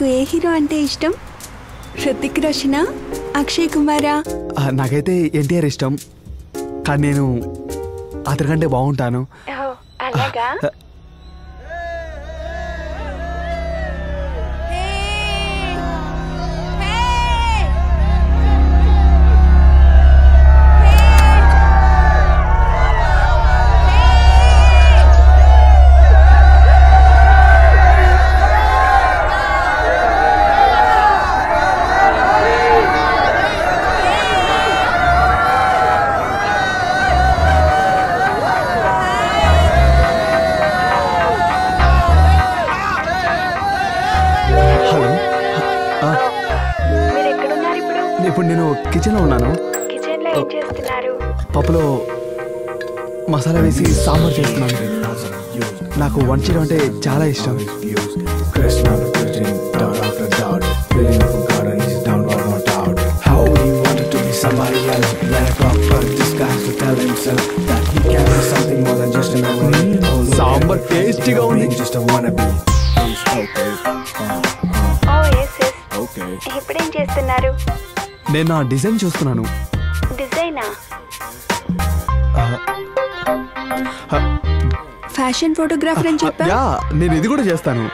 ఏ hero అంటే ఇష్టం హృతిక్ రోషనా అక్షయ్ కుమారా ఆ, నాకైతే ఎన్టీఆర్ ఇష్టం కానీ నేను అతనికంటే బాగుంటాను అలాగా హలో ఆ, మీరు ఎక్కడున్నారు ఇప్పుడు ఇప్పుడు నేను కిచెన్లో ఉన్నాను కిచెన్ లో ఏం చేస్తున్నారు పప్పులో మసాలా వేసి సాంబార్ చేస్తున్నాను నాకు వంట చేయడం అంటే చాలా ఇష్టం Crashing out the curtain, doubt after doubt. Feeling of a god and he's down but not out. How he wanted to be somebody else, like a proper disguise to tell himself that he can be something more than just an memory. Although sambar టేస్టీగా ఉంది being just a wannabe. He's okay, uh, oh yes yes uh, okay. ఇప్పుడేం చేస్తున్నారు నేను నా design చూస్తున్నాను డిజైనా హ, fashion photographer అని చెప్పా యా నేను ఇది కూడా చేస్తాను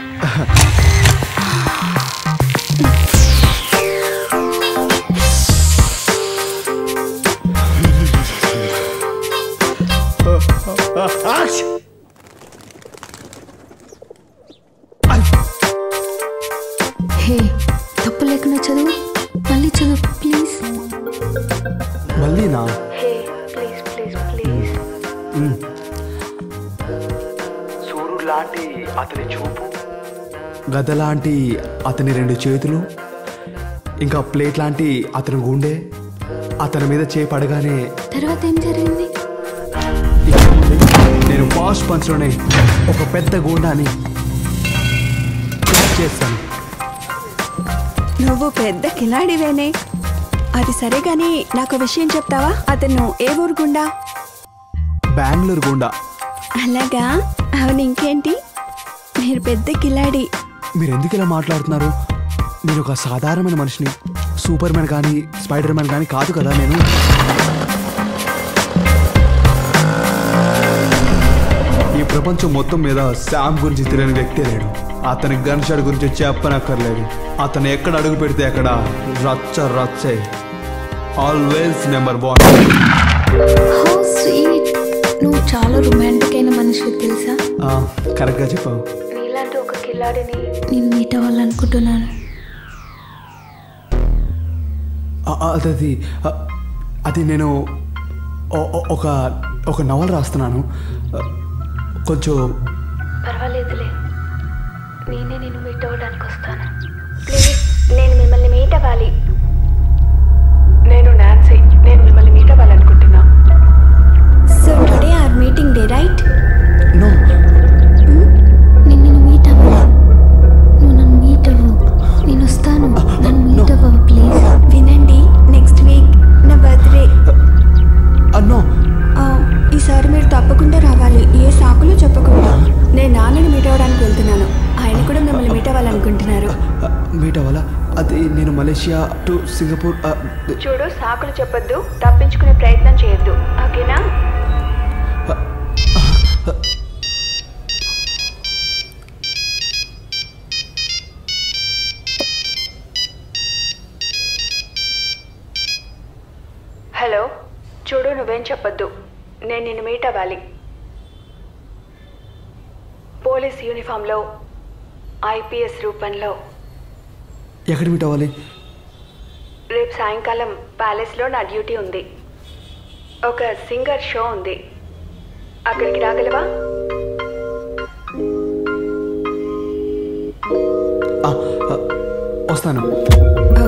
హే తప్పు లేకుండా చదువు మళ్ళీ చదువు ప్లీజ్ మళ్ళీ నా హే ప్లీజ్ ప్లీజ్ ప్లీజ్ సూర్యుడు లాంటి అతని చూపు గద లాంటి అతని రెండు చేతులు ఇంకా ప్లేట్ లాంటి అతని గుండె అతని మీద చేయి పడగానే తర్వాత ఏం జరిగింది ఇక నేను ఫాస్ట్ పంచ్లోనే ఒక పెద్ద గూండాని క్యాచ్ చేస్తాను నువ్వు పెద్ద కిలాడివేనే అది సరే గాని నాకు విషయం చెప్తావా అతను ఏ ఊరు గుండా బెంగళూరు గుండా అలాగా అవును ఇంకేంటి మీరు పెద్ద కిలాడి మీరు ఎందుకు ఇలా మాట్లాడుతున్నారు నేను ఒక సాధారణమైన మనిషిని సూపర్ మ్యాన్ కానీ స్పైడర్ మ్యాన్ కానీ కాదు కదా నేను ఈ ప్రపంచం మొత్తం మీద శామ్ గురించి తెలియని వ్యక్తి లేడు అతని గన్ షాట్ గురించి చెప్పనక్కర్లేదు అతను ఎక్కడ అడుగు పెడితే అక్కడ రచ్చ రచ్చే always number one how sweet నువ్వు చాలా రొమాంటిక్ అయిన మనిషి తెలుసా కరెక్ట్గా చెప్పావు నీలాంటి ఒక కిలాడిని నేను మీట్ అవ్వాలనుకుంటున్నాను ఆ, ఆ, అది ఆ, అది నేను ఓ- ఓ- ఒక ఒక నవల రాస్తున్నాను ఆ, కొంచెం పర్వాలేదులే నేనే నేను మీట్ అవ్వడానికి వస్తాను ప్లీజ్ నేను మిమ్మల్ని మీట్ అవ్వాలి నేను నాన్సీ నేను మిమ్మల్ని మీట్ అవ్వాలనుకుంటున్నా so today our meeting day right no నేను నిన్ను మీట్ అవ్వాలి నువ్వు నన్ను మీట్ అవ్వు నేను వస్తాను నన్ను మీట్ అవ్వవు ప్లీజ్ వినండి నెక్స్ట్ వీక్ నా బర్త్డే నో ఈసారి మీరు తప్పకుండా రావాలి ఏ సాకులు చెప్పకుండా నేను నాన్నని మీట్ అవ్వడానికి వెళ్తున్నాను ఆయన కూడా మిమ్మల్ని మీట్ అవ్వాలనుకుంటున్నారు మీట్ అవ్వాలా అది నేను మలేషియా టు సింగపూర్ ఆ, చూడు సాకులు చెప్పొద్దు తప్పించుకునే ప్రయత్నం చేయొద్దు ఓకేనా హలో చూడు నువ్వేం చెప్పొద్దు నేను నిన్ను మీట్ అవ్వాలి పోలీస్ యూనిఫామ్లో ఐపీఎస్ రూపంలో ఎక్కడ మీట్ అవ్వాలి రేపు సాయంకాలం ప్యాలెస్లో నా డ్యూటీ ఉంది ఒక సింగర్ షో ఉంది అక్కడికి రాగలవా ఆ, ఆ, వస్తాను